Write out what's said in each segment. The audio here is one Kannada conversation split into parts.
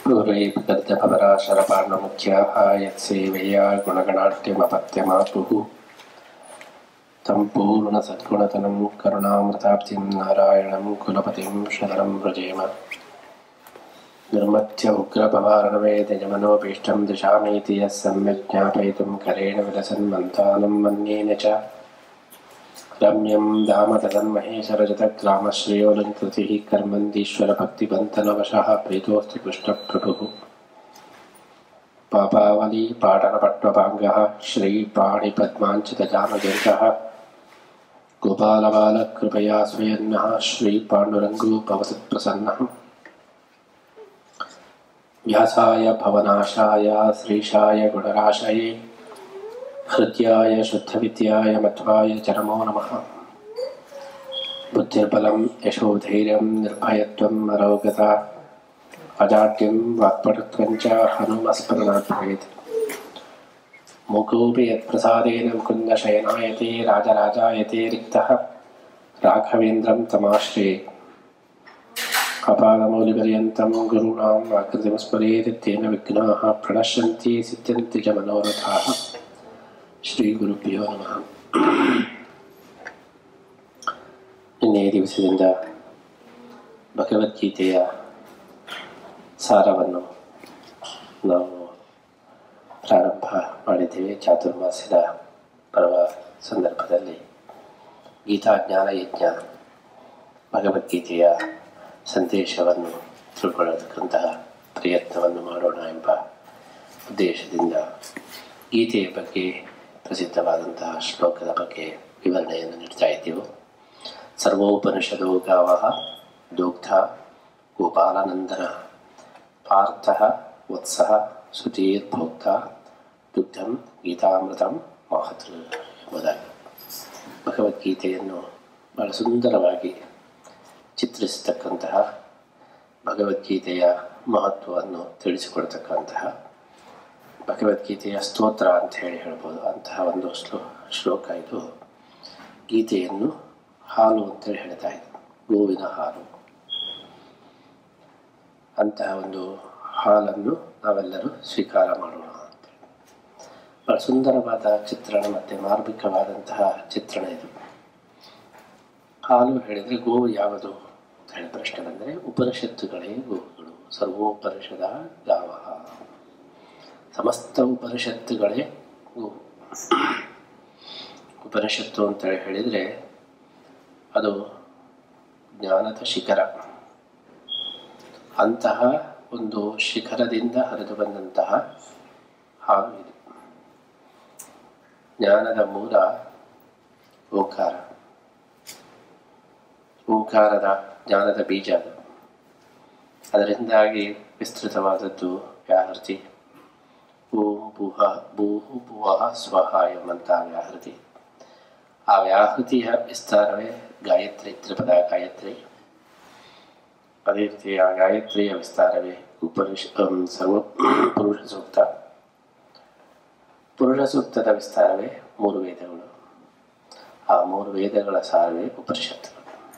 गुरैर्गर्दभवराशरपार्णमुख्याः यत्सेवया गुणगणाट्यमपत्यमापुः तं पूर्णसद्गुणतनं करुणामृताब्धिं नारायणं कुलपतिं शरणं व्रजेम निर्मत्य उग्रपवारणवेदयमनोपीष्टं दिशामीति यः सम्यक् ज्ञापयितुं करेण विलसन् मन्तानं मन्येन च रम्यं धाम तदन्महेशरजतग्रामश्रेयोलङ्कृतिः कर्मन्दीश्वरभक्तिबन्धनवशः प्रीतोऽस्ति कृष्णप्रभुः पापावली पाटनपट्टपाङ्गः श्रीपाणिपद्माञ्चितजानुजङ्कः गोपालबालकृपया स्वयन्नः श्रीपाण्डुरङ्गोपवसत्प्रसन्नः व्यासाय भवनाशाय श्रीशाय गुणराशये हृद्याय शुद्धविद्याय मध्वाय चरमो नमः बुद्धिर्बलं यशोधैर्यं निर्भयत्वम् अरोगता अजाड्यं वाक्पटुत्वं च हनुमस्मरणात् भवेत् मुकोऽपि यत्प्रसादेन मुकुन्दशयनायते राजराजायते रिक्तः राघवेन्द्रं तमाश्रये अपादमौलिपर्यन्तं गुरूणाम् आकृतिं स्मरेत् तेन विघ्नाः प्रणश्यन्ति सिद्ध्यन्ति च मनोरथाः ಶ್ರೀಗುರುಭ್ಯೋ ನಮಃ ನಿನ್ನೆ ದಿವಸದಿಂದ ಭಗವದ್ಗೀತೆಯ ಸಾರವನ್ನು ನಾವು ಪ್ರಾರಂಭ ಮಾಡಿದ್ದೇವೆ ಚಾತುರ್ಮಾಸ್ಯದ ಪರ್ವ ಸಂದರ್ಭದಲ್ಲಿ ಗೀತಾ ಜ್ಞಾನ ಯಜ್ಞ ಭಗವದ್ಗೀತೆಯ ಸಂದೇಶವನ್ನು ತಿಳ್ಕೊಳ್ಳತಕ್ಕಂತಹ ಪ್ರಯತ್ನವನ್ನು ಮಾಡೋಣ ಎಂಬ ಉದ್ದೇಶದಿಂದ ಗೀತೆಯ ಬಗ್ಗೆ ಪ್ರಸಿದ್ಧವಾದಂತಹ ಶ್ಲೋಕದ ಬಗ್ಗೆ ವಿವರಣೆಯನ್ನು ನೀಡ್ತಾ ಇದ್ದೆವು ಸರ್ವೋಪನಿಷದೋ ಗಾವ ದೋಗ್ಧ ಗೋಪಾಲನಂದನ ಪಾರ್ಥ ವತ್ಸ ಸುಧೀರ್ಭೋಕ್ತ ದುಗ್ಧಂ ಗೀತಾಮೃತಂ ಮಹತ್ ಎಂಬುದಾಗಿ ಭಗವದ್ಗೀತೆಯನ್ನು ಬಹಳ ಸುಂದರವಾಗಿ ಚಿತ್ರಿಸತಕ್ಕಂತಹ ಭಗವದ್ಗೀತೆಯ ಮಹತ್ವವನ್ನು ತಿಳಿಸಿಕೊಡ್ತಕ್ಕಂತಹ ಭಗವದ್ಗೀತೆಯ ಸ್ತೋತ್ರ ಅಂತ ಹೇಳಿ ಹೇಳ್ಬೋದು ಅಂತಹ ಒಂದು ಶ್ಲೋ ಶ್ಲೋಕ ಇದು ಗೀತೆಯನ್ನು ಹಾಲು ಅಂತೇಳಿ ಹೇಳ್ತಾ ಇದ್ದು ಗೋವಿನ ಹಾಲು ಅಂತಹ ಒಂದು ಹಾಲನ್ನು ನಾವೆಲ್ಲರೂ ಸ್ವೀಕಾರ ಮಾಡೋಣ ಅಂತೇಳಿ ಬಹಳ ಸುಂದರವಾದ ಚಿತ್ರಣ ಮತ್ತು ಮಾರ್ಮಿಕವಾದಂತಹ ಚಿತ್ರಣ ಇದು ಹಾಲು ಹೇಳಿದರೆ ಗೋವು ಯಾವುದು ಅಂತ ಹೇಳಿ ಪ್ರಶ್ನೆ ಬಂದರೆ ಉಪನಿಷತ್ತುಗಳೇ ಗೋವುಗಳು ಸರ್ವೋಪನಿಷದ ಗಾವ ಸಮಸ್ತ ಉಪನಿಷತ್ತುಗಳೇ ಗೋವು ಉಪನಿಷತ್ತು ಅಂತೇಳಿ ಹೇಳಿದರೆ ಅದು ಜ್ಞಾನದ ಶಿಖರ ಅಂತಹ ಒಂದು ಶಿಖರದಿಂದ ಹರಿದು ಬಂದಂತಹ ಹಾಲು ಇದು ಜ್ಞಾನದ ಮೂಲ ಓಂಕಾರ ಓಂಕಾರದ ಜ್ಞಾನದ ಬೀಜ ಅದು ಅದರಿಂದಾಗಿ ವಿಸ್ತೃತವಾದದ್ದು ವ್ಯಾಹೃತಿ ಓಂ ಭೂಹ ಭೂಹು ಭುವಃ ಸ್ವಹ ಎಂಬಂತಹ ವ್ಯಾಹೃತಿ ಆ ವ್ಯಾಹೃತಿಯ ವಿಸ್ತಾರವೇ ಗಾಯತ್ರಿ ತ್ರಿಪದ ಗಾಯತ್ರಿ ಅದೇ ರೀತಿ ಆ ಗಾಯತ್ರಿಯ ವಿಸ್ತಾರವೇ ಉಪನಿಷ ಸರ್ವ ಪುರುಷ ಸೂಕ್ತ ಪುರುಷ ಸೂಕ್ತದ ವಿಸ್ತಾರವೇ ಮೂರು ವೇದಗಳು ಆ ಮೂರು ವೇದಗಳ ಸಾರವೇ ಉಪನಿಷತ್ತುಗಳು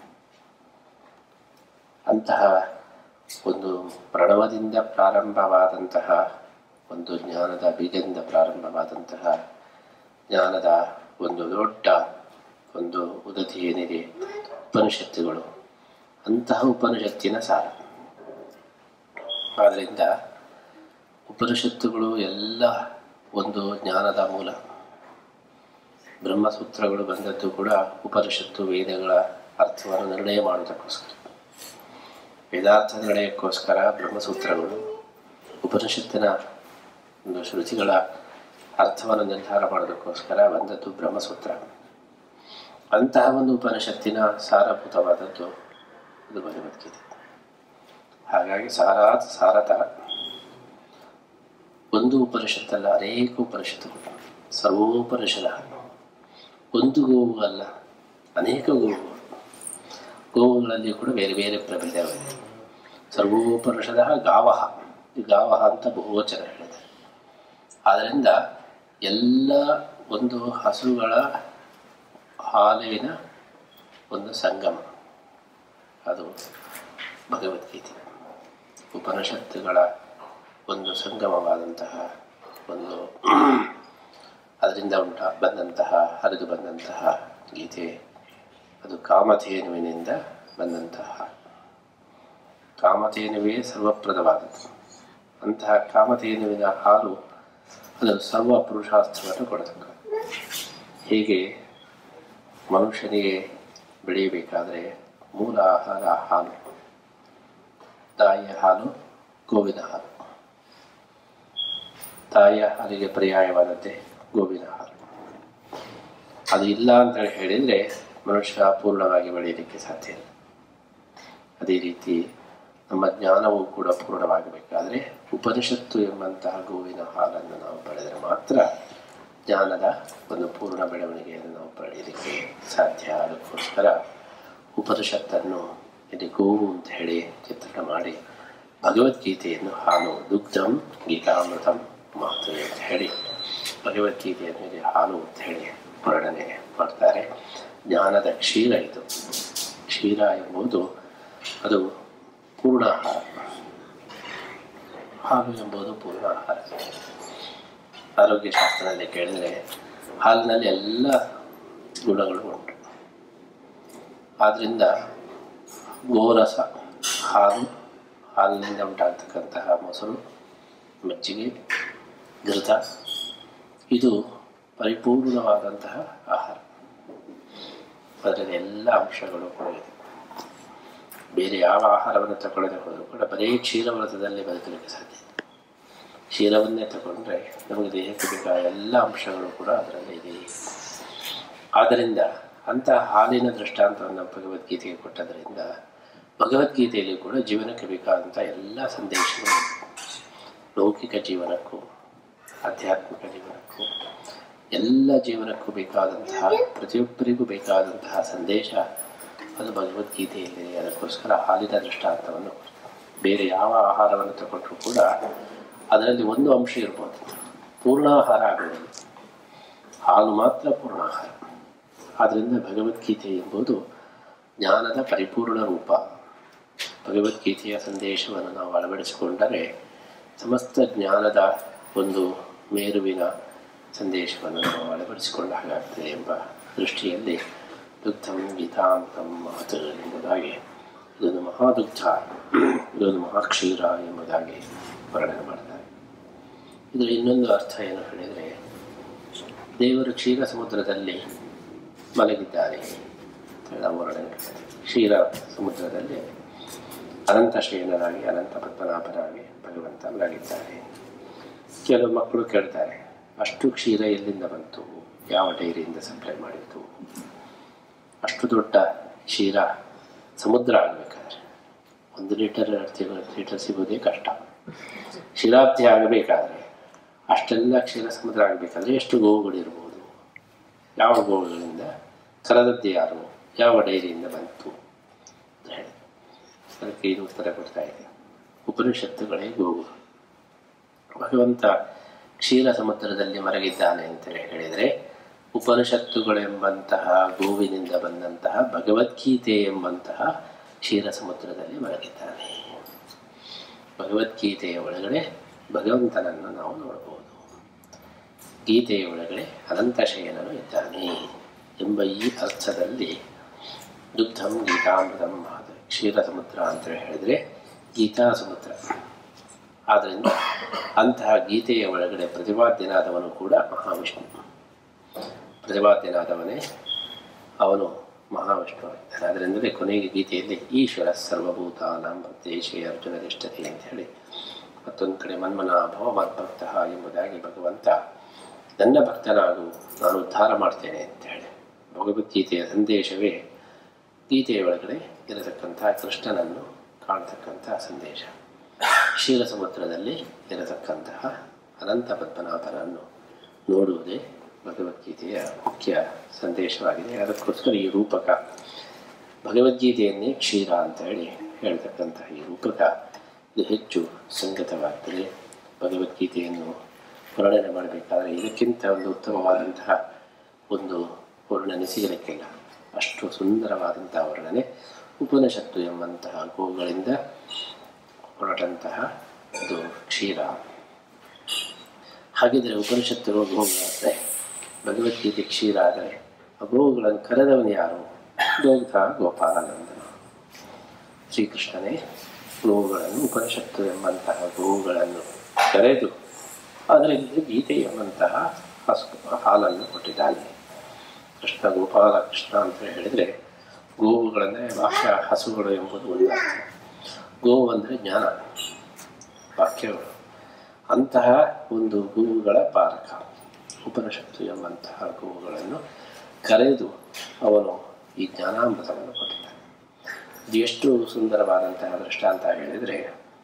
ಅಂತಹ ಒಂದು ಪ್ರಣವದಿಂದ ಪ್ರಾರಂಭವಾದಂತಹ ಒಂದು ಜ್ಞಾನದ ಬೀಜದಿಂದ ಪ್ರಾರಂಭವಾದಂತಹ ಜ್ಞಾನದ ಒಂದು ದೊಡ್ಡ ಒಂದು ಉದತಿ ಏನಿದೆ ಉಪನಿಷತ್ತುಗಳು ಅಂತಹ ಉಪನಿಷತ್ತಿನ ಸಾರ ಆದ್ದರಿಂದ ಉಪನಿಷತ್ತುಗಳು ಎಲ್ಲ ಒಂದು ಜ್ಞಾನದ ಮೂಲ ಬ್ರಹ್ಮಸೂತ್ರಗಳು ಬಂದದ್ದು ಕೂಡ ಉಪನಿಷತ್ತು ವೇದಗಳ ಅರ್ಥವನ್ನು ನಿರ್ಣಯ ಮಾಡೋದಕ್ಕೋಸ್ಕರ ವೇದಾರ್ಥ ನಿರ್ಣಯಕ್ಕೋಸ್ಕರ ಬ್ರಹ್ಮಸೂತ್ರಗಳು ಉಪನಿಷತ್ತಿನ ಒಂದು ಶ್ರುತಿಗಳ ಅರ್ಥವನ್ನು ನಿರ್ಧಾರ ಮಾಡೋದಕ್ಕೋಸ್ಕರ ಬಂದದ್ದು ಬ್ರಹ್ಮಸೂತ್ರ ಅಂತಹ ಒಂದು ಉಪನಿಷತ್ತಿನ ಸಾರಭೂತವಾದದ್ದು ಇದು ಭಗವದ್ಗೀತೆ ಹಾಗಾಗಿ ಸಾರಾತ್ ಸಾರತ ಒಂದು ಉಪನಿಷತ್ತಲ್ಲ ಅನೇಕ ಉಪನಿಷತ್ತುಗಳು ಸರ್ವೋಪನಿಷದ ಒಂದು ಗೋವು ಅಲ್ಲ ಅನೇಕ ಗೋವುಗಳು ಗೋವುಗಳಲ್ಲಿ ಕೂಡ ಬೇರೆ ಬೇರೆ ಪ್ರಭೇದಗಳಿವೆ ಸರ್ವೋಪನಿಷದ ಗಾವಹ ಗಾವಹ ಅಂತ ಬಹುವಚನ ಹೇಳಿದೆ ಆದ್ದರಿಂದ ಎಲ್ಲ ಒಂದು ಹಸುಗಳ ಹಾಲಿನ ಒಂದು ಸಂಗಮ ಅದು ಭಗವದ್ಗೀತೆ ಉಪನಿಷತ್ತುಗಳ ಒಂದು ಸಂಗಮವಾದಂತಹ ಒಂದು ಅದರಿಂದ ಉಂಟಾ ಬಂದಂತಹ ಹರಿದು ಬಂದಂತಹ ಗೀತೆ ಅದು ಕಾಮಧೇನುವಿನಿಂದ ಬಂದಂತಹ ಕಾಮಧೇನುವೇ ಸರ್ವಪ್ರದವಾದದ್ದು ಅಂತಹ ಕಾಮಧೇನುವಿನ ಹಾಲು ಅದು ಸರ್ವ ಪುರುಷಾರ್ಥವನ್ನು ಕೊಡತಕ್ಕ ಹೀಗೆ ಮನುಷ್ಯನಿಗೆ ಬೆಳೆಯಬೇಕಾದರೆ ಮೂಲ ಆಹಾರ ಹಾಲು ತಾಯಿಯ ಹಾಲು ಗೋವಿನ ಹಾಲು ತಾಯಿಯ ಹಾಲಿಗೆ ಪರ್ಯಾಯವಾದಂತೆ ಗೋವಿನ ಹಾಲು ಅದು ಇಲ್ಲ ಅಂತ ಹೇಳಿದರೆ ಮನುಷ್ಯ ಪೂರ್ಣವಾಗಿ ಬೆಳೆಯಲಿಕ್ಕೆ ಸಾಧ್ಯ ಇಲ್ಲ ಅದೇ ರೀತಿ ನಮ್ಮ ಜ್ಞಾನವೂ ಕೂಡ ಪೂರ್ಣವಾಗಬೇಕಾದರೆ ಉಪನಿಷತ್ತು ಎಂಬಂತಹ ಗೋವಿನ ಹಾಲನ್ನು ನಾವು ಪಡೆದರೆ ಮಾತ್ರ ಜ್ಞಾನದ ಒಂದು ಪೂರ್ಣ ಬೆಳವಣಿಗೆಯನ್ನು ನಾವು ಪಡೆಯಲಿಕ್ಕೆ ಸಾಧ್ಯ ಅದಕ್ಕೋಸ್ಕರ ಉಪನಿಷತ್ತನ್ನು ಇಲ್ಲಿ ಗೋವು ಅಂತ ಹೇಳಿ ಚಿತ್ರಣ ಮಾಡಿ ಭಗವದ್ಗೀತೆಯನ್ನು ಹಾಲು ದುಗ್ಧಂ ಗೀತಾಮೃತಂ ಮಾತು ಅಂತ ಹೇಳಿ ಭಗವದ್ಗೀತೆಯನ್ನು ಇಲ್ಲಿ ಹಾಲು ಅಂತ ಹೇಳಿ ವರ್ಣನೆ ಮಾಡ್ತಾರೆ ಜ್ಞಾನದ ಕ್ಷೀರ ಇದು ಕ್ಷೀರ ಎಂಬುದು ಅದು ಪೂರ್ಣ ಆಹಾರ ಹಾಲು ಎಂಬುದು ಪೂರ್ಣ ಆಹಾರ ಆರೋಗ್ಯ ಶಾಸ್ತ್ರದಲ್ಲಿ ಕೇಳಿದರೆ ಹಾಲಿನಲ್ಲಿ ಎಲ್ಲ ಗುಣಗಳು ಉಂಟು ಆದ್ದರಿಂದ ಗೋರಸ ಹಾಲು ಹಾಲಿನಿಂದ ಉಂಟಾಗ್ತಕ್ಕಂತಹ ಮೊಸರು ಮಜ್ಜಿಗೆ ಘೃತ ಇದು ಪರಿಪೂರ್ಣವಾದಂತಹ ಆಹಾರ ಅದರಲ್ಲಿ ಎಲ್ಲ ಅಂಶಗಳು ಕೂಡ ಇದೆ ಬೇರೆ ಯಾವ ಆಹಾರವನ್ನು ತಗೊಳ್ಳದೆ ಹೋದರೂ ಕೂಡ ಬರೀ ಕ್ಷೀರವ್ರತದಲ್ಲಿ ಬದುಕಲಿಕ್ಕೆ ಸಾಧ್ಯ ಇಲ್ಲ. ಕ್ಷೀರವನ್ನೇ ತಗೊಂಡ್ರೆ ನಮಗೆ ದೇಹಕ್ಕೆ ಬೇಕಾದ ಎಲ್ಲ ಅಂಶಗಳು ಕೂಡ ಅದರಲ್ಲಿ ಇದೆ ಆದ್ದರಿಂದ ಅಂತಹ ಹಾಲಿನ ದೃಷ್ಟಾಂತವನ್ನು ಭಗವದ್ಗೀತೆಗೆ ಕೊಟ್ಟದರಿಂದ ಭಗವದ್ಗೀತೆಯಲ್ಲಿ ಕೂಡ ಜೀವನಕ್ಕೆ ಬೇಕಾದಂಥ ಎಲ್ಲ ಸಂದೇಶಗಳು ಲೌಕಿಕ ಜೀವನಕ್ಕೂ ಆಧ್ಯಾತ್ಮಿಕ ಜೀವನಕ್ಕೂ ಎಲ್ಲ ಜೀವನಕ್ಕೂ ಬೇಕಾದಂತಹ ಪ್ರತಿಯೊಬ್ಬರಿಗೂ ಬೇಕಾದಂತಹ ಸಂದೇಶ ಅದು ಭಗವದ್ಗೀತೆಯಲ್ಲಿದೆ ಅದಕ್ಕೋಸ್ಕರ ಹಾಲಿನ ದೃಷ್ಟಾಂತವನ್ನು ಬೇರೆ ಯಾವ ಆಹಾರವನ್ನು ತಗೊಂಡ್ರೂ ಕೂಡ ಅದರಲ್ಲಿ ಒಂದು ಅಂಶ ಇರ್ಬೋದು ಪೂರ್ಣಾಹಾರ ಆಗುವುದು ಹಾಲು ಮಾತ್ರ ಪೂರ್ಣಾಹಾರ ಆದ್ದರಿಂದ ಭಗವದ್ಗೀತೆ ಎಂಬುದು ಜ್ಞಾನದ ಪರಿಪೂರ್ಣ ರೂಪ ಭಗವದ್ಗೀತೆಯ ಸಂದೇಶವನ್ನು ನಾವು ಅಳವಡಿಸಿಕೊಂಡರೆ ಸಮಸ್ತ ಜ್ಞಾನದ ಒಂದು ಮೇರುವಿನ ಸಂದೇಶವನ್ನು ನಾವು ಅಳವಡಿಸಿಕೊಂಡ ಹಾಗಾಗ್ತದೆ ಎಂಬ ದೃಷ್ಟಿಯಲ್ಲಿ ದುಗ್ಧಂ ಗೀತಾಂತಂ ಮಹತ್ ಎಂಬುದಾಗಿ ಇದೊಂದು ಮಹಾದುಗ್ಧ ಇದೊಂದು ಮಹಾಕ್ಷೀರ ಎಂಬುದಾಗಿ ವರ್ಣನೆ ಮಾಡ್ತಾರೆ ಇದರ ಇನ್ನೊಂದು ಅರ್ಥ ಏನು ಹೇಳಿದರೆ ದೇವರು ಕ್ಷೀರ ಸಮುದ್ರದಲ್ಲಿ ಮಲಗಿದ್ದಾರೆ ಅಂತ ನಾವು ವರ್ಣನೆ ಮಾಡ್ತಾರೆ ಕ್ಷೀರ ಸಮುದ್ರದಲ್ಲಿ ಅನಂತ ಶಯನನಾಗಿ ಅನಂತ ಪದ್ಮನಾಭನಾಗಿ ಭಗವಂತ ಮಲಗಿದ್ದಾರೆ ಕೆಲವು ಮಕ್ಕಳು ಕೇಳ್ತಾರೆ ಅಷ್ಟು ಕ್ಷೀರ ಎಲ್ಲಿಂದ ಬಂತು ಯಾವ ಡೈರಿಯಿಂದ ಸಪ್ಲೈ ಮಾಡಿತ್ತು ಅಷ್ಟು ದೊಡ್ಡ ಕ್ಷೀರ ಸಮುದ್ರ ಆಗಬೇಕಾದ್ರೆ ಒಂದು ಲೀಟರ್ ಎರಡು ತಿಂಗಳು ಲೀಟರ್ ಸಿಗೋದೇ ಕಷ್ಟ ಕ್ಷೀರಾಬ್ಧಿ ಆಗಬೇಕಾದ್ರೆ ಅಷ್ಟೆಲ್ಲ ಕ್ಷೀರ ಸಮುದ್ರ ಆಗಬೇಕಾದ್ರೆ ಎಷ್ಟು ಗೋವುಗಳಿರ್ಬೋದು ಯಾವ ಗೋವುಗಳಿಂದ ಕರೆದದ್ದು ಯಾರು ಯಾವ ಡೈರಿಯಿಂದ ಬಂತು ಅಂತ ಹೇಳಿ ಅದಕ್ಕೆ ಇದು ಉತ್ತರ ಕೊಡ್ತಾ ಇದೆ ಉಪನಿಷತ್ತುಗಳೇ ಗೋವುಗಳು ಭಗವಂತ ಕ್ಷೀರ ಸಮುದ್ರದಲ್ಲಿ ಮರಗಿದ್ದಾನೆ ಅಂತೇಳಿ ಹೇಳಿದರೆ ಉಪನಿಷತ್ತುಗಳೆಂಬಂತಹ ಗೋವಿನಿಂದ ಬಂದಂತಹ ಭಗವದ್ಗೀತೆ ಎಂಬಂತಹ ಕ್ಷೀರ ಸಮುದ್ರದಲ್ಲಿ ಮರಗಿದ್ದಾನೆ ಭಗವದ್ಗೀತೆಯ ಒಳಗಡೆ ಭಗವಂತನನ್ನು ನಾವು ನೋಡಬಹುದು ಗೀತೆಯ ಒಳಗಡೆ ಅನಂತಶಯನನು ಇದ್ದಾನೆ ಎಂಬ ಈ ಅರ್ಥದಲ್ಲಿ ದುಗ್ಧಂ ಗೀತಾಮೃತಂ ಮಹತ್ ಕ್ಷೀರ ಸಮುದ್ರ ಅಂತ ಹೇಳಿದರೆ ಗೀತಾ ಸಮುದ್ರ ಆದ್ದರಿಂದ ಅಂತಹ ಗೀತೆಯ ಒಳಗಡೆ ಪ್ರತಿಪಾದ್ಯನಾದವನು ಕೂಡ ಮಹಾವಿಷ್ಣು ಪ್ರತಿಪಾದ್ಯನಾದವನೇ ಅವನು ಮಹಾವಿಷ್ಣು ಆಗಿದ್ದಾನೆ ಅದರಿಂದಲೇ ಕೊನೆಗೆ ಗೀತೆಯಲ್ಲಿ ಈಶ್ವರ ಸರ್ವಭೂತಾನಾಂ ದೇಶೇ ಅರ್ಜುನ ತಿಷ್ಠತೆ ಅಂತ ಹೇಳಿ ಮತ್ತೊಂದು ಕಡೆ ಮನ್ಮನ ಭವ ಮದ್ಭಕ್ತ ಎಂಬುದಾಗಿ ಭಗವಂತ ನನ್ನ ಭಕ್ತನಾಗು ನಾನು ಉದ್ಧಾರ ಮಾಡ್ತೇನೆ ಅಂತ ಹೇಳಿ ಭಗವದ್ಗೀತೆಯ ಸಂದೇಶವೇ ಗೀತೆಯ ಒಳಗಡೆ ಇರತಕ್ಕಂಥ ಕೃಷ್ಣನನ್ನು ಕಾಣ್ತಕ್ಕಂತಹ ಸಂದೇಶ ಕ್ಷೀರ ಸಮುದ್ರದಲ್ಲಿ ಇರತಕ್ಕಂತಹ ಅನಂತ ಪದ್ಮನಾಭನನ್ನು ನೋಡುವುದೇ ಭಗವದ್ಗೀತೆಯ ಮುಖ್ಯ ಸಂದೇಶವಾಗಿದೆ ಅದಕ್ಕೋಸ್ಕರ ಈ ರೂಪಕ ಭಗವದ್ಗೀತೆಯನ್ನೇ ಕ್ಷೀರ ಅಂತ ಹೇಳಿ ಹೇಳ್ತಕ್ಕಂತಹ ಈ ರೂಪಕ ಇದು ಹೆಚ್ಚು ಸಂಗತವಾಗ್ತದೆ ಭಗವದ್ಗೀತೆಯನ್ನು ವರ್ಣನೆ ಮಾಡಬೇಕಾದ್ರೆ ಇದಕ್ಕಿಂತ ಒಂದು ಉತ್ತಮವಾದಂತಹ ಒಂದು ವರ್ಣನೆ ಸಿಗಲಿಕ್ಕಿಲ್ಲ ಅಷ್ಟು ಸುಂದರವಾದಂತಹ ವರ್ಣನೆ ಉಪನಿಷತ್ತು ಎಂಬಂತಹ ಗೋಗಳಿಂದ ಹೊರಟಂತಹ ಅದು ಕ್ಷೀರ ಹಾಗಿದ್ರೆ ಉಪನಿಷತ್ತುಗಳು ಗೋವುಗಳಾದರೆ ಭಗವದ್ಗೀತೆ ಕ್ಷೀರ ಆದರೆ ಆ ಗೋವುಗಳನ್ನು ಕರೆದವನು ಯಾರು ದೋಗ್ಧ ಗೋಪಾಲಾನಂದನ ಶ್ರೀಕೃಷ್ಣನೇ ಗೋವುಗಳನ್ನು ಉಪನಿಷತ್ತು ಎಂಬಂತಹ ಗೋವುಗಳನ್ನು ಕರೆದು ಅದರಿಂದ ಗೀತೆ ಎಂಬಂತಹ ಹಸು ಹಾಲನ್ನು ಕೊಟ್ಟಿದ್ದಾನೆ ಕೃಷ್ಣ ಗೋಪಾಲ ಕೃಷ್ಣ ಅಂತ ಹೇಳಿದರೆ ಗೋವುಗಳಂದರೆ ವಾಕ್ಯ ಹಸುಗಳು ಎಂಬುದು ಒಂದು ಅರ್ಥ ಗೋವು ಅಂದರೆ ಜ್ಞಾನ ವಾಕ್ಯಗಳು ಅಂತಹ ಒಂದು ಗೋವುಗಳ ಪಾಲಕ ಉಪನಿಷತ್ತು ಎಂಬಂತಹ ಗೋವುಗಳನ್ನು ಕರೆದು ಅವನು ಈ ಜ್ಞಾನಾಮೃತವನ್ನು ಕೊಟ್ಟಿದ್ದಾನೆ ಇದು ಎಷ್ಟು ಸುಂದರವಾದಂತಹ ದೃಷ್ಟಾಂತ ಹೇಳಿದರೆ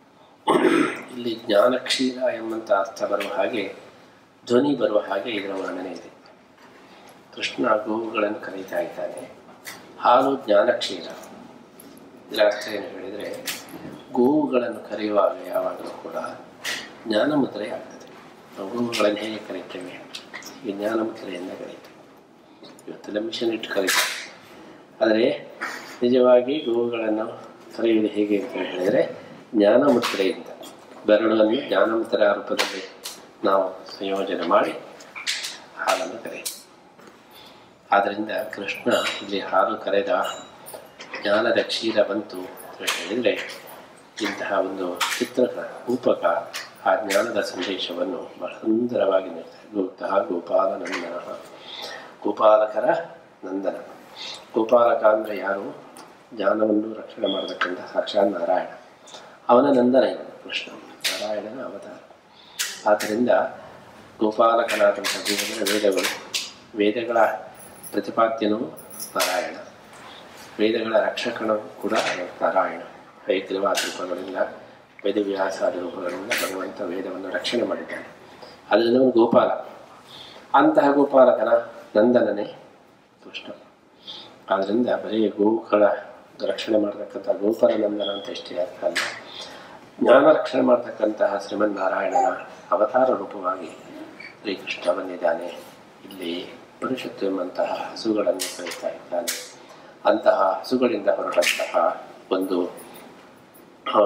ಇಲ್ಲಿ ಜ್ಞಾನಕ್ಷೀರ ಎಂಬಂಥ ಅರ್ಥ ಬರುವ ಹಾಗೆ ಧ್ವನಿ ಬರುವ ಹಾಗೆ ಇದರ ವರ್ಣನೆ ಇದೆ ಕೃಷ್ಣ ಗೋವುಗಳನ್ನು ಕರೀತಾ ಇದ್ದಾನೆ ಹಾಲು ಜ್ಞಾನಕ್ಷೀರ ಇದರ ಅರ್ಥ ಏನು ಹೇಳಿದರೆ ಗೋವುಗಳನ್ನು ಕರೆಯುವಾಗ ಯಾವಾಗಲೂ ಕೂಡ ಜ್ಞಾನ ಮುದ್ರೆ ಆಗ್ತದೆ ನಾವು ಗೋವುಗಳನ್ನು ಹೇಗೆ ಕರೀತೇವೆ ಈ ಜ್ಞಾನ ಮುದ್ರೆಯಿಂದ ಕರೀತೇವೆ ಇವತ್ತೆಲ್ಲ ಮಿಷನ್ ಇಟ್ಟು ಕರೀತೇವೆ ಆದರೆ ನಿಜವಾಗಿ ಗೋವುಗಳನ್ನು ಕರೆಯುವುದು ಹೇಗೆ ಅಂತ ಹೇಳಿದರೆ ಜ್ಞಾನ ಮುದ್ರೆಯಿಂದ ಬೆರಳನ್ನು ಜ್ಞಾನ ಮುದ್ರೆ ರೂಪದಲ್ಲಿ ನಾವು ಸಂಯೋಜನೆ ಮಾಡಿ ಹಾಲನ್ನು ಕರೆಯುತ್ತೇವೆ ಆದ್ದರಿಂದ ಕೃಷ್ಣ ಇಲ್ಲಿ ಹಾಲು ಕರೆದ ಜ್ಞಾನದ ಕ್ಷೀರ ಬಂತು ಅಂತ ಹೇಳಿದರೆ ಇಂತಹ ಒಂದು ಚಿತ್ರ ರೂಪಕ ಆ ಜ್ಞಾನದ ಸಂದೇಶವನ್ನು ಬಹಳ ಸುಂದರವಾಗಿ ನೀಡ್ತಾರೆ ಗೋಪ್ತಃ ಗೋಪಾಲ ನಂದನ ಗೋಪಾಲಕರ ನಂದನ ಗೋಪಾಲಕ ಅಂದರೆ ಯಾರು ಜ್ಞಾನವನ್ನು ರಕ್ಷಣೆ ಮಾಡತಕ್ಕಂಥ ಸಾಕ್ಷಾತ್ ನಾರಾಯಣ ಅವನ ನಂದನ ಇವನು ಕೃಷ್ಣ ನಾರಾಯಣನ ಅವತಾರ ಆದ್ದರಿಂದ ಗೋಪಾಲಕನಾದಂಥ ಗೋವಿನ ವೇದಗಳು ವೇದಗಳ ಪ್ರತಿಪಾದ್ಯನೂ ನಾರಾಯಣ ವೇದಗಳ ರಕ್ಷಕನು ಕೂಡ ನಾರಾಯಣ ಹೈಗ್ರೀವಾದ ರೂಪಗಳಿಂದ ವೇದವ್ಯಾಸಾದ ರೂಪಗಳಿಂದ ಭಗವಂತ ವೇದವನ್ನು ರಕ್ಷಣೆ ಮಾಡಿದ್ದಾನೆ ಅದರಿಂದ ಅವನು ಗೋಪಾಲ ಅಂತಹ ಗೋಪಾಲಕನ ನಂದನನೇ ಕೃಷ್ಣ ಆದ್ದರಿಂದ ಬರೀ ಗೋವುಗಳ ರಕ್ಷಣೆ ಮಾಡತಕ್ಕಂಥ ಗೋಪಾಲ ನಂದನ ಅಂತ ಇಷ್ಟೇ ಅರ್ಥ ಅಲ್ಲ ಜ್ಞಾನ ರಕ್ಷಣೆ ಮಾಡತಕ್ಕಂತಹ ಶ್ರೀಮನ್ನಾರಾಯಣನ ಅವತಾರ ರೂಪವಾಗಿ ಶ್ರೀಕೃಷ್ಣ ಬಂದಿದ್ದಾನೆ ಇಲ್ಲಿ ಪರಿಷತ್ತು ಎಂಬಂತಹ ಹಸುಗಳನ್ನು ಕರೀತಾ ಇದ್ದಾನೆ ಅಂತಹ ಹಸುಗಳಿಂದ ಹೊರಟಂತಹ ಒಂದು ಆ,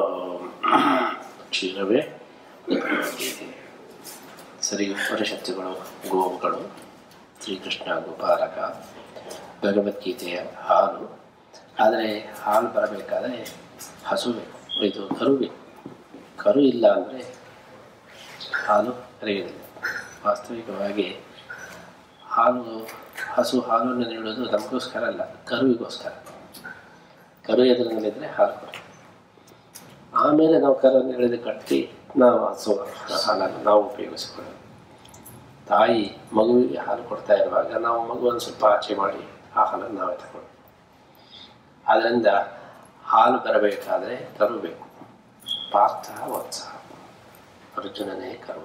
ಕ್ಷೀರವೇ ಭಗವದ್ಗೀತೆ. ಸರಿ ಉಪನಿಷತ್ತುಗಳು ಗೋವುಗಳು ಶ್ರೀಕೃಷ್ಣ ಗೋಪಾಲಕ ಭಗವದ್ಗೀತೆಯ ಹಾಲು ಆದರೆ ಹಾಲು ಬರಬೇಕಾದರೆ ಹಸು ಬೇಕು ಇದು ಕರು ಬೇಕು ಕರು ಇಲ್ಲ ಅಂದರೆ ಹಾಲು ಕರೆಯುವುದಿಲ್ಲ ವಾಸ್ತವಿಕವಾಗಿ ಹಾಲು ಹಸು ಹಾಲನ್ನು ನೀಡೋದು ನಮಗೋಸ್ಕರ ಅಲ್ಲ ಕರುವಿಗೋಸ್ಕರ ಕರು ಎದುರಿನಲ್ಲಿದ್ದರೆ ಹಾಲು ಕೊಡು ಆಮೇಲೆ ನಾವು ಕರುವನ್ನು ಎಳೆದು ಕಟ್ಟಿ ನಾವು ಹಸು ಹಾಲನ್ನು ನಾವು ಉಪಯೋಗಿಸಿಕೊಳ್ಳೋದು ತಾಯಿ ಮಗುವಿಗೆ ಹಾಲು ಕೊಡ್ತಾ ಇರುವಾಗ ನಾವು ಮಗುವನ್ನು ಸ್ವಲ್ಪ ಆಚೆ ಮಾಡಿ ಆ ಹಾಲನ್ನು ನಾವೇ ತಗೊಳ್ಳೋದು ಆದ್ದರಿಂದ ಹಾಲು ಬರಬೇಕಾದರೆ ಕರು ಬೇಕು ಪಾರ್ಥ ವತ್ಸ ಅರ್ಜುನನೇ ಕರು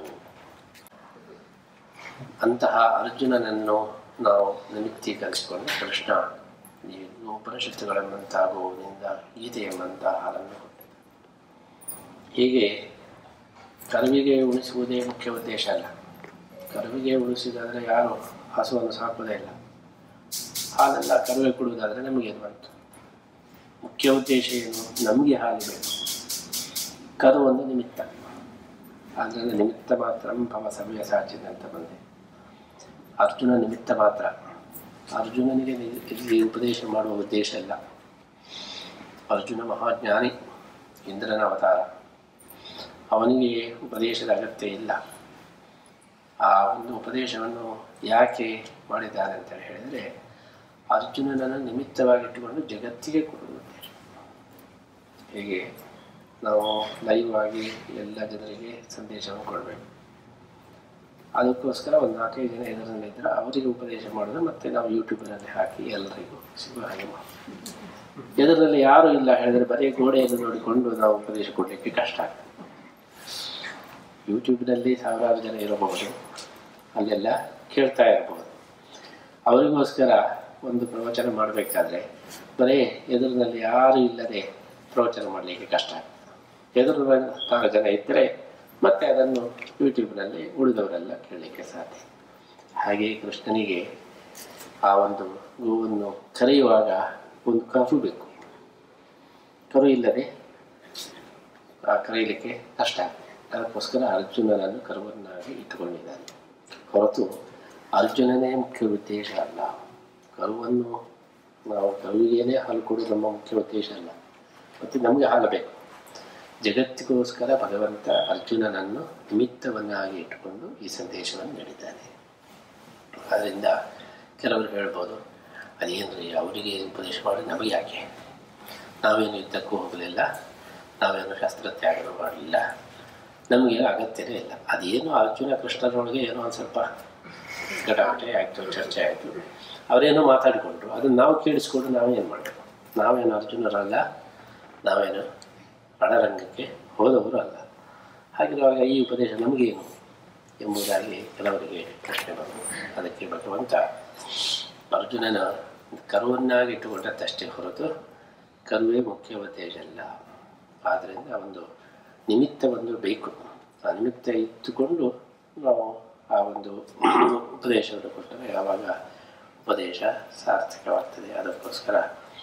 ಅಂತಹ ಅರ್ಜುನನನ್ನು ನಾವು ನಿಮಿತ್ತೀಕರಿಸಿಕೊಂಡು ಕೃಷ್ಣ ಈ ಉಪನಿಷತ್ತುಗಳೆಂಬಂತಹ ಗೋವಿನಿಂದ ಗೀತೆ ಎಂಬಂತಹ ಹಾಲನ್ನು ಕೊಟ್ಟಿದ್ದ ಹೀಗೆ ಕರುವಿಗೆ ಉಣಿಸುವುದೇ ಮುಖ್ಯ ಉದ್ದೇಶ ಅಲ್ಲ ಕರುವಿಗೆ ಉಣಿಸಿದಾದರೆ ಯಾರು ಹಸುವನ್ನು ಸಾಕೋದೇ ಇಲ್ಲ ಹಾಲೆಲ್ಲ ಕರುವೆ ಕೊಡುವುದಾದರೆ ನಮಗೆ ಬಂತು ಮುಖ್ಯ ಉದ್ದೇಶ ಏನು ನಮಗೆ ಹಾಲು ಬೇಕು ಕರು ಒಂದು ನಿಮಿತ್ತ ಆದ್ದರಿಂದ ನಿಮಿತ್ತ ಮಾತ್ರ ಭವ ಸಮಯ ಸಾಚಿದ ಅಂತ ಬಂದೆ ಅರ್ಜುನ ನಿಮಿತ್ತ ಮಾತ್ರ ಅರ್ಜುನನಿಗೆ ನಿ- ಇಲ್ಲಿ ಉಪದೇಶ ಮಾಡುವ ಉದ್ದೇಶ ಇಲ್ಲ ಅರ್ಜುನ ಮಹಾಜ್ಞಾನಿ ಇಂದ್ರನ ಅವತಾರ ಅವನಿಗೆ ಉಪದೇಶದ ಅಗತ್ಯ ಇಲ್ಲ ಆ ಒಂದು ಉಪದೇಶವನ್ನು ಯಾಕೆ ಮಾಡಿದ್ದಾನೆ ಅಂತ ಹೇಳಿದರೆ ಅರ್ಜುನನನ್ನು ನಿಮಿತ್ತವಾಗಿಟ್ಟುಕೊಂಡು ಜಗತ್ತಿಗೆ ಕೊಡುವ ಉದ್ದೇಶ ಹೀಗೆ ನಾವು ಲೈವ್ ಆಗಿ ಎಲ್ಲ ಜನರಿಗೆ ಸಂದೇಶವನ್ನು ಕೊಡಬೇಕು ಅದಕ್ಕೋಸ್ಕರ ಒಂದು ನಾಲ್ಕೈದು ಜನ ಎದುರಿನಲ್ಲಿದ್ದರೆ ಅವರಿಗೆ ಉಪದೇಶ ಮಾಡೋದು ಮತ್ತೆ ನಾವು ಯೂಟ್ಯೂಬಿನಲ್ಲಿ ಹಾಕಿ ಎಲ್ಲರಿಗೂ ಸಿಗುವ ಹಾಗೆ ಮಾಡಿ ಎದುರಿನಲ್ಲಿ ಯಾರೂ ಇಲ್ಲ ಹೇಳಿದರೆ ಬರೀ ಗೋಡೆಯನ್ನು ನೋಡಿಕೊಂಡು ನಾವು ಉಪದೇಶ ಕೊಡಲಿಕ್ಕೆ ಕಷ್ಟ ಆಗ್ತದೆ ಯೂಟ್ಯೂಬ್ನಲ್ಲಿ ಸಾವಿರಾರು ಜನ ಇರಬಹುದು ಅಲ್ಲೆಲ್ಲ ಕೇಳ್ತಾ ಇರಬಹುದು ಅವರಿಗೋಸ್ಕರ ಒಂದು ಪ್ರವಚನ ಮಾಡಬೇಕಾದ್ರೆ ಬರೀ ಎದುರಿನಲ್ಲಿ ಯಾರೂ ಇಲ್ಲದೆ ಪ್ರವಚನ ಮಾಡಲಿಕ್ಕೆ ಕಷ್ಟ ಆಗ್ತದೆ ಎದುರು ಹತ್ತಾರು ಜನ ಇದ್ದರೆ ಮತ್ತೆ ಅದನ್ನು ಯೂಟ್ಯೂಬ್ನಲ್ಲಿ ಉಳಿದವರೆಲ್ಲ ಕೇಳಲಿಕ್ಕೆ ಸಾಧ್ಯ ಹಾಗೆ ಕೃಷ್ಣನಿಗೆ ಆ ಒಂದು ಗೋವನ್ನು ಕರೆಯುವಾಗ ಒಂದು ಕರು ಬೇಕು ಕರು ಇಲ್ಲದೆ ಆ ಕರೆಯಲಿಕ್ಕೆ ಕಷ್ಟ ಆಗ್ತದೆ ಅದಕ್ಕೋಸ್ಕರ ಅರ್ಜುನನನ್ನು ಕರುವನ್ನಾಗಿ ಇಟ್ಟುಕೊಂಡಿದ್ದಾನೆ ಹೊರತು ಅರ್ಜುನನೇ ಮುಖ್ಯ ಉದ್ದೇಶ ಅಲ್ಲ ಕರುವನ್ನು ನಾವು ಕರುವಿಗೇನೆ ಹಾಲು ಕೊಡೋದು ನಮ್ಮ ಮುಖ್ಯ ಉದ್ದೇಶ ಅಲ್ಲ ಮತ್ತು ನಮಗೆ ಹಾಲು ಬೇಕು ಜಗತ್ತಿಗೋಸ್ಕರ ಭಗವಂತ ಅರ್ಜುನನನ್ನು ನಿಮಿತ್ತವನ್ನಾಗಿ ಇಟ್ಟುಕೊಂಡು ಈ ಸಂದೇಶವನ್ನು ನೀಡಿದ್ದಾನೆ ಅದರಿಂದ ಕೆಲವರು ಹೇಳ್ಬೋದು ಅದೇನ್ರಿ ಅವರಿಗೆ ಉಪದೇಶ ಮಾಡಿ ನಮಗೆ ಯಾಕೆ ನಾವೇನು ಯುದ್ಧಕ್ಕೂ ಹೋಗಲಿಲ್ಲ ನಾವೇನು ಶಸ್ತ್ರತ್ಯಾಗನೂ ಮಾಡಲಿಲ್ಲ ನಮಗೆ ಅಗತ್ಯನೇ ಇಲ್ಲ ಅದೇನು ಅರ್ಜುನ ಕೃಷ್ಣರೊಳಗೆ ಏನೋ ಒಂದು ಸ್ವಲ್ಪ ಗಟಾಟೆ ಆಯಿತು ಚರ್ಚೆ ಆಯಿತು ಅವರೇನೋ ಮಾತಾಡಿಕೊಂಡ್ರು ಅದನ್ನು ನಾವು ಕೇಳಿಸ್ಕೊಂಡು ನಾವೇನು ಮಾಡಬೇಕು ನಾವೇನು ಅರ್ಜುನರಲ್ಲ ನಾವೇನು ರಣರಂಗಕ್ಕೆ ಹೋದವರು ಅಲ್ಲ ಹಾಗಿರುವಾಗ ಈ ಉಪದೇಶ ನಮಗೇನು ಎಂಬುದಾಗಿ ಕೆಲವರಿಗೆ ಪ್ರಶ್ನೆ ಬಂತು ಅದಕ್ಕೆ ಭಗವಂತ ಅರ್ಜುನನ ಕರುವನ್ನಾಗಿ ಇಟ್ಟುಕೊಂಡದ್ದಷ್ಟೇ ಹೊರತು ಕರುವೇ ಮುಖ್ಯ ಉದ್ದೇಶ ಅಲ್ಲ ಆದ್ದರಿಂದ ಒಂದು ನಿಮಿತ್ತ ಒಂದು ಬೇಕು ಆ ನಿಮಿತ್ತ ಇಟ್ಟುಕೊಂಡು ನಾವು ಆ ಒಂದು ಉಪದೇಶವನ್ನು ಕೊಟ್ಟರೆ ಯಾವಾಗ ಉಪದೇಶ ಸಾರ್ಥಕವಾಗ್ತದೆ ಅದಕ್ಕೋಸ್ಕರ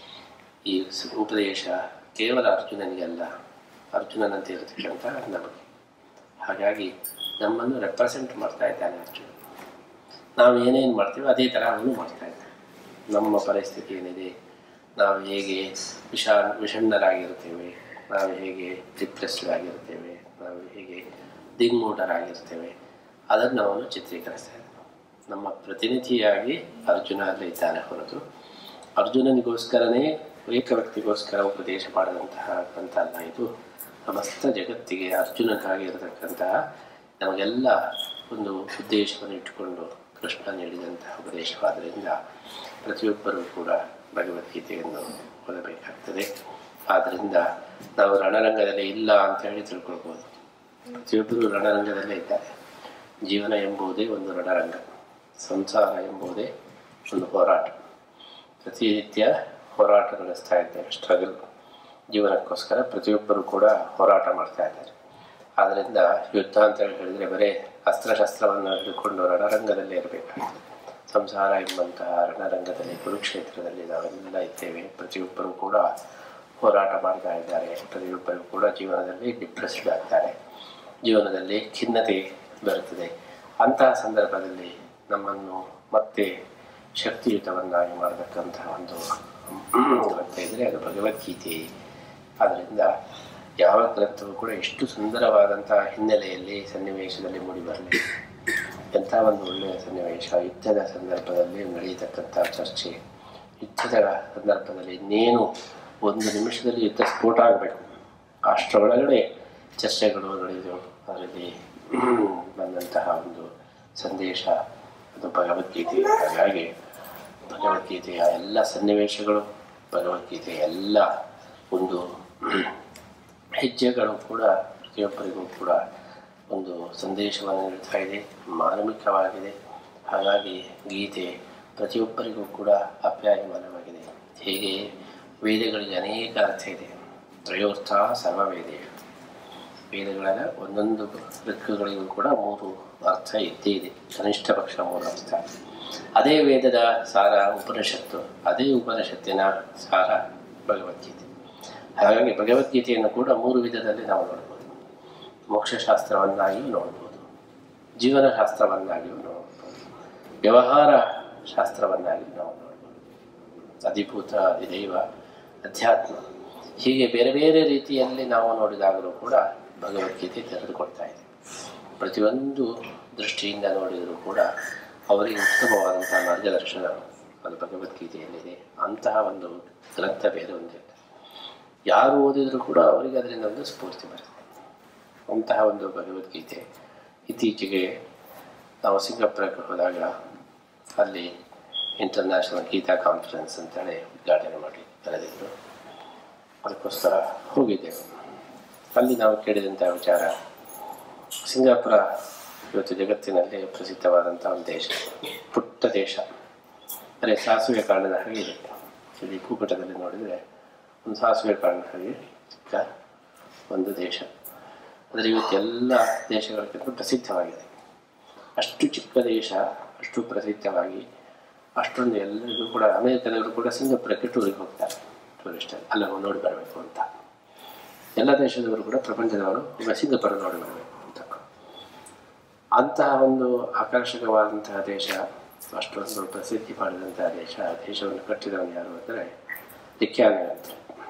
ಈ ಸ- ಉಪದೇಶ ಕೇವಲ ಅರ್ಜುನನಿಗಲ್ಲ ಅರ್ಜುನನಂತೆ ಇರತಕ್ಕಂಥ ನಮಗೆ ಹಾಗಾಗಿ ನಮ್ಮನ್ನು ರೆಪ್ರೆಸೆಂಟ್ ಮಾಡ್ತಾ ಇದ್ದಾನೆ ಅರ್ಜುನ ನಾವು ಏನೇನು ಮಾಡ್ತೀವೋ ಅದೇ ಥರ ಅವನು ಮಾಡ್ತಾ ಇದ್ದಾನೆ ನಮ್ಮ ಪರಿಸ್ಥಿತಿ ಏನಿದೆ ನಾವು ಹೇಗೆ ವಿಷಾ ವಿಷಣ್ಣರಾಗಿರ್ತೇವೆ ನಾವು ಹೇಗೆ ಡಿಪ್ರೆಸ್ಡ್ ಆಗಿರ್ತೇವೆ ನಾವು ಹೇಗೆ ದಿಗ್ಮೂಢರಾಗಿರ್ತೇವೆ ಅದನ್ನು ಅವನು ಚಿತ್ರೀಕರಿಸ್ತಾ ಇದ್ದಾನೆ ನಮ್ಮ ಪ್ರತಿನಿಧಿಯಾಗಿ ಅರ್ಜುನ ಅಲ್ಲಿ ಇದ್ದಾನೆ ಹೊರತು ಅರ್ಜುನನಿಗೋಸ್ಕರನೇ ಏಕ ವ್ಯಕ್ತಿಗೋಸ್ಕರ ಉಪದೇಶ ಮಾಡಿದಂತಹ ಗ್ರಂಥ ಅಲ್ಲ ಇದು ಸಮಸ್ತ ಜಗತ್ತಿಗೆ ಅರ್ಜುನನಾಗಿ ಇರತಕ್ಕಂತಹ ನಮಗೆಲ್ಲ ಒಂದು ಉದ್ದೇಶವನ್ನು ಇಟ್ಟುಕೊಂಡು ಕೃಷ್ಣ ನೀಡಿದಂತಹ ಉಪದೇಶವಾದ್ದರಿಂದ ಪ್ರತಿಯೊಬ್ಬರೂ ಕೂಡ ಭಗವದ್ಗೀತೆಯನ್ನು ಓದಬೇಕಾಗ್ತದೆ ಆದ್ದರಿಂದ ನಾವು ರಣರಂಗದಲ್ಲಿ ಇಲ್ಲ ಅಂತ ಹೇಳಿ ತಿಳ್ಕೊಳ್ಬೋದು ಪ್ರತಿಯೊಬ್ಬರೂ ರಣರಂಗದಲ್ಲೇ ಇದ್ದಾರೆ ಜೀವನ ಎಂಬುದೇ ಒಂದು ರಣರಂಗ ಸಂಸಾರ ಎಂಬುದೇ ಒಂದು ಹೋರಾಟ ಪ್ರತಿನಿತ್ಯ ಹೋರಾಟ ನಡೆಸ್ತಾ ಇದ್ದೇವೆ ಸ್ಟ್ರಗಲ್ ಜೀವನಕ್ಕೋಸ್ಕರ ಪ್ರತಿಯೊಬ್ಬರು ಕೂಡ ಹೋರಾಟ ಮಾಡ್ತಾ ಇದ್ದಾರೆ ಆದ್ದರಿಂದ ಯುದ್ಧ ಅಂತ ಹೇಳಿ ಹೇಳಿದರೆ ಬರೀ ಅಸ್ತ್ರಶಸ್ತ್ರವನ್ನು ಹಿಡಿದುಕೊಂಡು ರಣರಂಗದಲ್ಲೇ ಇರಬೇಕಾಗ್ತದೆ ಸಂಸಾರ ಎಂಬಂತಹ ರಣರಂಗದಲ್ಲಿ ಕುರುಕ್ಷೇತ್ರದಲ್ಲಿ ನಾವೆಲ್ಲ ಇದ್ದೇವೆ ಪ್ರತಿಯೊಬ್ಬರು ಕೂಡ ಹೋರಾಟ ಮಾಡ್ತಾ ಇದ್ದಾರೆ ಪ್ರತಿಯೊಬ್ಬರು ಕೂಡ ಜೀವನದಲ್ಲಿ ಡಿಪ್ರೆಸ್ಡ್ ಆಗ್ತಾರೆ ಜೀವನದಲ್ಲಿ ಖಿನ್ನತೆ ಬರುತ್ತದೆ ಅಂತಹ ಸಂದರ್ಭದಲ್ಲಿ ನಮ್ಮನ್ನು ಮತ್ತೆ ಶಕ್ತಿಯುತವನ್ನಾಗಿ ಮಾಡತಕ್ಕಂತಹ ಒಂದು ಗ್ರಂಥ ಇದ್ದರೆ ಅದು ಭಗವದ್ಗೀತೆ ಆದ್ದರಿಂದ ಯಾವ ಗ್ರಂಥವೂ ಕೂಡ ಎಷ್ಟು ಸುಂದರವಾದಂತಹ ಹಿನ್ನೆಲೆಯಲ್ಲಿ ಸನ್ನಿವೇಶದಲ್ಲಿ ಮೂಡಿಬರಲಿ ಎಂಥ ಒಂದು ಒಳ್ಳೆಯ ಸನ್ನಿವೇಶ ಯುದ್ಧದ ಸಂದರ್ಭದಲ್ಲಿ ನಡೆಯತಕ್ಕಂಥ ಚರ್ಚೆ ಯುದ್ಧದ ಸಂದರ್ಭದಲ್ಲಿ ಇನ್ನೇನು ಒಂದು ನಿಮಿಷದಲ್ಲಿ ಯುದ್ಧ ಸ್ಫೋಟ ಆಗಬೇಕು ಅಷ್ಟರೊಳಗಡೆ ಚರ್ಚೆಗಳು ನಡೆಯುವುದು ಅದರಲ್ಲಿ ಬಂದಂತಹ ಒಂದು ಸಂದೇಶ ಅದು ಭಗವದ್ಗೀತೆ ಹಾಗಾಗಿ ಭಗವದ್ಗೀತೆಯ ಎಲ್ಲ ಸನ್ನಿವೇಶಗಳು ಭಗವದ್ಗೀತೆಯ ಎಲ್ಲ ಒಂದು ಹೆಜ್ಜೆಗಳು ಕೂಡ ಪ್ರತಿಯೊಬ್ಬರಿಗೂ ಕೂಡ ಒಂದು ಸಂದೇಶವನ್ನು ನೀಡ್ತಾ ಇದೆ ಮಾರ್ಮಿಕವಾಗಿದೆ ಹಾಗಾಗಿ ಗೀತೆ ಪ್ರತಿಯೊಬ್ಬರಿಗೂ ಕೂಡ ಅಪ್ಯಾಯಮಾನವಾಗಿದೆ ಹೇಗೆ ವೇದಗಳಿಗೆ ಅನೇಕ ಅರ್ಥ ಇದೆ ತ್ರಯೋರ್ಥ ಸರ್ವವೇದೇ ವೇದಗಳ ಒಂದೊಂದು ಋಕ್ಕುಗಳಿಗೂ ಕೂಡ ಮೂರು ಅರ್ಥ ಇದ್ದೇ ಇದೆ ಕನಿಷ್ಠ ಪಕ್ಷ ಮೂರು ಅರ್ಥ ಅದೇ ವೇದದ ಸಾರ ಉಪನಿಷತ್ತು ಅದೇ ಉಪನಿಷತ್ತಿನ ಸಾರ ಭಗವದ್ಗೀತೆ ಹಾಗಾಗಿ ಭಗವದ್ಗೀತೆಯನ್ನು ಕೂಡ ಮೂರು ವಿಧದಲ್ಲಿ ನಾವು ನೋಡ್ಬೋದು ಮೋಕ್ಷಶಾಸ್ತ್ರವನ್ನಾಗಿಯೂ ನೋಡ್ಬೋದು ಜೀವನ ಶಾಸ್ತ್ರವನ್ನಾಗಿಯೂ ನೋಡ್ಬೋದು ವ್ಯವಹಾರ ಶಾಸ್ತ್ರವನ್ನಾಗಿ ನಾವು ನೋಡ್ಬೋದು ಅಧಿಭೂತ ಅಧಿದೈವ ಅಧ್ಯಾತ್ಮ ಹೀಗೆ ಬೇರೆ ಬೇರೆ ರೀತಿಯಲ್ಲಿ ನಾವು ನೋಡಿದಾಗಲೂ ಕೂಡ ಭಗವದ್ಗೀತೆ ತೆರೆದುಕೊಡ್ತಾ ಇದೆ ಪ್ರತಿಯೊಂದು ದೃಷ್ಟಿಯಿಂದ ನೋಡಿದರೂ ಕೂಡ ಅವರಿಗೆ ಉತ್ತಮವಾದಂತಹ ಮಾರ್ಗದರ್ಶನ ಅದು ಭಗವದ್ಗೀತೆಯಲ್ಲಿದೆ ಅಂತಹ ಒಂದು ಗ್ರಂಥ ಬೇರೆ ಒಂದಿಲ್ಲ ಯಾರು ಓದಿದರೂ ಕೂಡ ಅವರಿಗೆ ಅದರಿಂದ ಒಂದು ಸ್ಫೂರ್ತಿ ಬರುತ್ತೆ ಅಂತಹ ಒಂದು ಭಗವದ್ಗೀತೆ ಇತ್ತೀಚೆಗೆ ನಾವು ಸಿಂಗಾಪುರಕ್ಕೆ ಹೋದಾಗ ಅಲ್ಲಿ ಇಂಟರ್ನ್ಯಾಷನಲ್ ಗೀತಾ ಕಾನ್ಫರೆನ್ಸ್ ಅಂತೇಳಿ ಉದ್ಘಾಟನೆ ಮಾಡಿ ಕರೆದಿದ್ದು ಅದಕ್ಕೋಸ್ಕರ ಹೋಗಿದ್ದೆವು ಅಲ್ಲಿ ನಾವು ಕೇಳಿದಂಥ ವಿಚಾರ ಸಿಂಗಾಪುರ ಇವತ್ತು ಜಗತ್ತಿನಲ್ಲಿ ಪ್ರಸಿದ್ಧವಾದಂಥ ಒಂದು ದೇಶ ಪುಟ್ಟ ದೇಶ ಅದೇ ಸಾಸಿವೆ ಕಾರಣದ ಹಾಗೆ ಇದೆ ಇಲ್ಲಿ ಭೂಪಟದಲ್ಲಿ ನೋಡಿದರೆ ಒಂದು ಸಾಸಿವೆ ಕಾರಣದ ಹಾಗೆ ಚಿಕ್ಕ ಒಂದು ದೇಶ ಆದರೆ ಇವತ್ತು ಎಲ್ಲ ದೇಶಗಳಿಗಿಂತ ಪ್ರಸಿದ್ಧವಾಗಿದೆ ಅಷ್ಟು ಚಿಕ್ಕ ದೇಶ ಅಷ್ಟು ಪ್ರಸಿದ್ಧವಾಗಿ ಅಷ್ಟೊಂದು ಎಲ್ಲರಿಗೂ ಕೂಡ ಅಮೇರಿಕದವರು ಕೂಡ ಸಿಂಗಾಪುರಕ್ಕೆ ಟೂರಿಗೆ ಹೋಗ್ತಾರೆ ಟೂರಿಸ್ಟಲ್ಲಿ ಅಲ್ಲ ನೋಡಿ ಬರಬೇಕು ಅಂತ ಎಲ್ಲ ದೇಶದವರು ಕೂಡ ಪ್ರಪಂಚದವರು ಒಮ್ಮೆ ಸಿಂಗಾಪುರ ನೋಡಿ ಬರಬೇಕು ಅಂತಹ ಒಂದು ಆಕರ್ಷಕವಾದಂತಹ ದೇಶ ಅಷ್ಟೊಂದು ಪ್ರಸಿದ್ಧಿ ಪಡೆದಂತಹ ದೇಶ ಆ ದೇಶವನ್ನು ಕಟ್ಟಿದವನು ಯಾರು ಅಂದರೆ ಲಿಖ್ಯಾನ ಅಂತ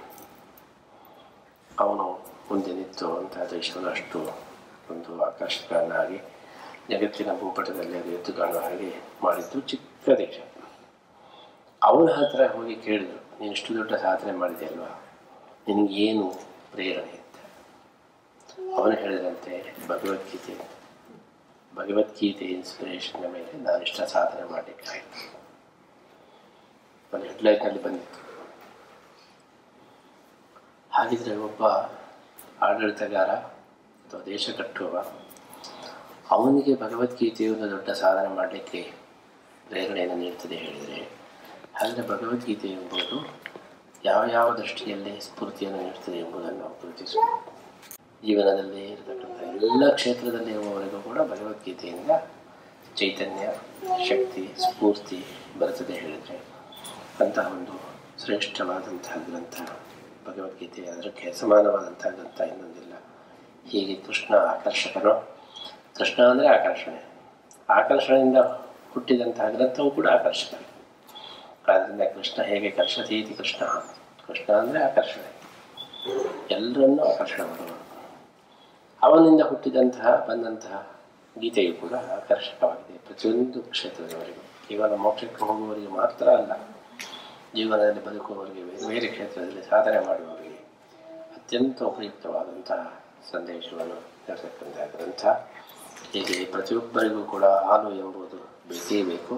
ಅವನು ಮುಂದೆ ನಿಂತು ಅಂತಹ ದೇಶವನ್ನು ಅಷ್ಟು ಒಂದು ಆಕರ್ಷಕನಾಗಿ ಜಗತ್ತಿನ ಭೂಪಟದಲ್ಲಿ ಅದು ಎದ್ದು ಕಾಣುವ ಹಾಗೆ ಮಾಡಿದ್ದು ಚಿಕ್ಕ ದೇಶ ಅವನ ಹತ್ರ ಹೋಗಿ ಕೇಳಿದ್ರು ನೀನು ಇಷ್ಟು ದೊಡ್ಡ ಸಾಧನೆ ಮಾಡಿದೆಯಲ್ವಾ ನಿನಗೇನು ಪ್ರೇರಣೆ ಅಂತ ಅವನು ಹೇಳಿದಂತೆ ಭಗವದ್ಗೀತೆ ಭಗವದ್ಗೀತೆ ಇನ್ಸ್ಪಿರೇಷನ್ನ ಮೇಲೆ ನಾನು ಇಷ್ಟ ಸಾಧನೆ ಮಾಡಲಿಕ್ಕಾಯಿತು ಒಂದು ಹೆಡ್ಲೈಟ್ನಲ್ಲಿ ಬಂದಿತ್ತು ಹಾಗಿದ್ರೆ ಒಬ್ಬ ಆಡಳಿತಗಾರ ಅಥವಾ ದೇಶ ಕಟ್ಟುವ ಅವನಿಗೆ ಭಗವದ್ಗೀತೆಯು ಒಂದು ದೊಡ್ಡ ಸಾಧನೆ ಮಾಡಲಿಕ್ಕೆ ಪ್ರೇರಣೆಯನ್ನು ನೀಡ್ತದೆ ಹೇಳಿದರೆ ಹಾಗಾದರೆ ಭಗವದ್ಗೀತೆ ಎಂಬುದು ಯಾವ ಯಾವ ದೃಷ್ಟಿಯಲ್ಲಿ ಸ್ಫೂರ್ತಿಯನ್ನು ನೀಡ್ತದೆ ಎಂಬುದನ್ನು ನಾವು ಗುರುತಿಸಬೇಕು ಜೀವನದಲ್ಲಿ ಇರತಕ್ಕಂಥ ಎಲ್ಲ ಕ್ಷೇತ್ರದಲ್ಲಿ ಇರುವವರೆಗೂ ಕೂಡ ಭಗವದ್ಗೀತೆಯಿಂದ ಚೈತನ್ಯ ಶಕ್ತಿ ಸ್ಫೂರ್ತಿ ಬರ್ತದೆ ಹೇಳಿದರೆ ಅಂತಹ ಒಂದು ಶ್ರೇಷ್ಠವಾದಂತಹ ಗ್ರಂಥ ಭಗವದ್ಗೀತೆ ಅದಕ್ಕೆ ಸಮಾನವಾದಂತಹ ಗ್ರಂಥ ಇನ್ನೊಂದಿಲ್ಲ ಹೀಗೆ ಕೃಷ್ಣ ಆಕರ್ಷಕನೋ ಕೃಷ್ಣ ಅಂದರೆ ಆಕರ್ಷಣೆ ಆಕರ್ಷಣೆಯಿಂದ ಹುಟ್ಟಿದಂತಹ ಗ್ರಂಥವು ಕೂಡ ಆಕರ್ಷಕ ಆದ್ದರಿಂದ ಕೃಷ್ಣ ಹೇಗೆ ಕರ್ಷತೀತಿ ಕೃಷ್ಣ ಕೃಷ್ಣ ಅಂದರೆ ಆಕರ್ಷಣೆ ಎಲ್ಲರನ್ನೂ ಆಕರ್ಷಣೆ ಮಾಡುವನು ಅವನಿಂದ ಹುಟ್ಟಿದಂತಹ ಬಂದಂತಹ ಗೀತೆಯು ಕೂಡ ಆಕರ್ಷಕವಾಗಿದೆ ಪ್ರತಿಯೊಂದು ಕ್ಷೇತ್ರದವರೆಗೂ ಕೇವಲ ಮೋಕ್ಷಕ್ಕೆ ಹೋಗುವವರಿಗೆ ಮಾತ್ರ ಅಲ್ಲ ಜೀವನದಲ್ಲಿ ಬದುಕುವವರಿಗೆ ಬೇರೆ ಬೇರೆ ಕ್ಷೇತ್ರದಲ್ಲಿ ಸಾಧನೆ ಮಾಡುವವರಿಗೆ ಅತ್ಯಂತ ಉಪಯುಕ್ತವಾದಂತಹ ಸಂದೇಶವನ್ನು ನೀಡತಕ್ಕಂತಹ ಗ್ರಂಥ ಹೀಗೆ ಪ್ರತಿಯೊಬ್ಬರಿಗೂ ಕೂಡ ಹಾಲು ಎಂಬುದು ಬೇಕೇ ಬೇಕು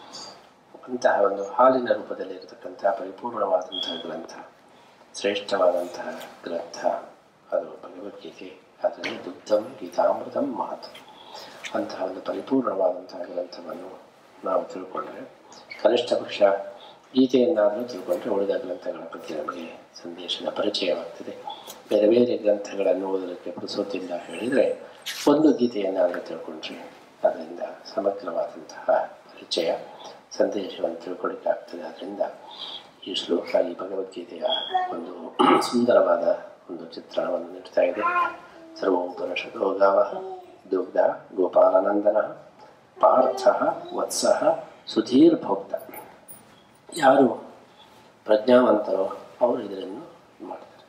ಅಂತಹ ಒಂದು ಹಾಲಿನ ರೂಪದಲ್ಲಿ ಇರತಕ್ಕಂತಹ ಪರಿಪೂರ್ಣವಾದಂತಹ ಗ್ರಂಥ ಶ್ರೇಷ್ಠವಾದಂತಹ ಗ್ರಂಥ ಅದು ಭಗವದ್ಗೀತೆ ಅದರಲ್ಲಿ ದುಗ್ಧಂ ಗೀತಾಮೃತಂ ಮಹತ್ ಅಂತಹ ಒಂದು ಪರಿಪೂರ್ಣವಾದಂತಹ ಗ್ರಂಥವನ್ನು ನಾವು ತಿಳ್ಕೊಂಡ್ರೆ ಕನಿಷ್ಠ ಪಕ್ಷ ಗೀತೆಯನ್ನಾದರೂ ತಿಳ್ಕೊಂಡ್ರೆ ಉಳಿದ ಗ್ರಂಥಗಳ ಬಗ್ಗೆ ನಮಗೆ ಸಂದೇಶದ ಪರಿಚಯವಾಗ್ತದೆ ಬೇರೆ ಬೇರೆ ಗ್ರಂಥಗಳನ್ನು ಓದಲಿಕ್ಕೆ ಪುರುಸೋತಿಲ್ಲ ಹೇಳಿದರೆ ಒಂದು ಗೀತೆಯನ್ನಾದರೂ ತಿಳ್ಕೊಂಡ್ರೆ ಅದರಿಂದ ಸಮಗ್ರವಾದಂತಹ ಪರಿಚಯ ಸಂದೇಶವನ್ನು ತಿಳ್ಕೊಳ್ಳಿಕ್ಕಾಗ್ತದೆ ಅದರಿಂದ ಈ ಶ್ಲೋಕ ಈ ಭಗವದ್ಗೀತೆಯ ಒಂದು ಸುಂದರವಾದ ಒಂದು ಚಿತ್ರಣವನ್ನು ನೀಡ್ತಾ ಇದೆ ಸರ್ವೋಪನಿಷದೋ ಗಾವ ದುಗ್ಧ ಗೋಪಾಲನಂದನ ಪಾರ್ಥ ವತ್ಸ ಸುಧೀರ್ ಭೋಕ್ತ ಯಾರು ಪ್ರಜ್ಞಾವಂತರೋ ಅವರು ಇದನ್ನು ಮಾಡ್ತಾರೆ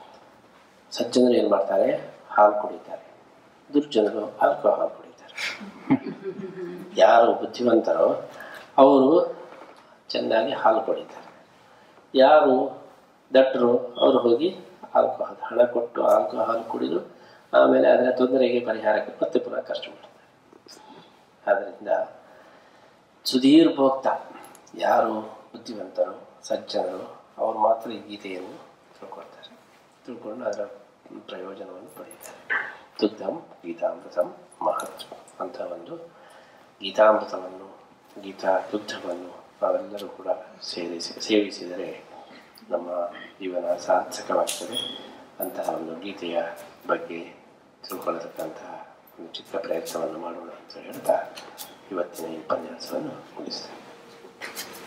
ಸಜ್ಜನರು ಏನು ಮಾಡ್ತಾರೆ ಹಾಲು ಕುಡಿತಾರೆ ದುರ್ಜನರು ಆಲ್ಕೋಹಾಲ್ ಕುಡಿತಾರೆ ಯಾರು ಬುದ್ಧಿವಂತರೋ ಅವರು ಚೆನ್ನಾಗಿ ಹಾಲು ಕುಡಿತಾರೆ ಯಾರು ದಟ್ಟರು ಅವರು ಹೋಗಿ ಆಲ್ಕೋಹಾಲ್ ಹಣ ಕೊಟ್ಟು ಆಲ್ಕೋಹಾಲ್ ಕುಡಿದು ಆಮೇಲೆ ಅದರ ತೊಂದರೆಗೆ ಪರಿಹಾರಕ್ಕೆ ಮತ್ತೆ ಪುನಃ ಖರ್ಚು ಮಾಡ್ತಾರೆ ಆದ್ದರಿಂದ ಸುಧೀರ್ ಭೋಕ್ತ ಯಾರು ಬುದ್ಧಿವಂತರು ಸಜ್ಜನರು ಅವರು ಮಾತ್ರ ಈ ಗೀತೆಯನ್ನು ತಿಳ್ಕೊಳ್ತಾರೆ ತಿಳ್ಕೊಂಡು ಅದರ ಪ್ರಯೋಜನವನ್ನು ಪಡೆಯುತ್ತಾರೆ ದುಗ್ಧಂ ಗೀತಾಮೃತಂ ಮಹತ್ ಅಂತ ಒಂದು ಗೀತಾಮೃತವನ್ನು ಗೀತಾ ದುಗ್ಧವನ್ನು ನಾವೆಲ್ಲರೂ ಕೂಡ ಸೇರಿಸಿ ಸೇವಿಸಿದರೆ ನಮ್ಮ ಜೀವನ ಸಾರ್ಥಕವಾಗ್ತದೆ ಅಂತಹ ಒಂದು ಗೀತೆಯ ಬಗ್ಗೆ ತಿಳ್ಕೊಳ್ಳತಕ್ಕಂತಹ ಒಂದು ಚಿಕ್ಕ ಪ್ರಯತ್ನವನ್ನು ಮಾಡೋಣ ಅಂತ ಹೇಳ್ತಾ ಇವತ್ತಿನ ಈ ಉಪನ್ಯಾಸವನ್ನು ಮುಗಿಸ್ತೇನೆ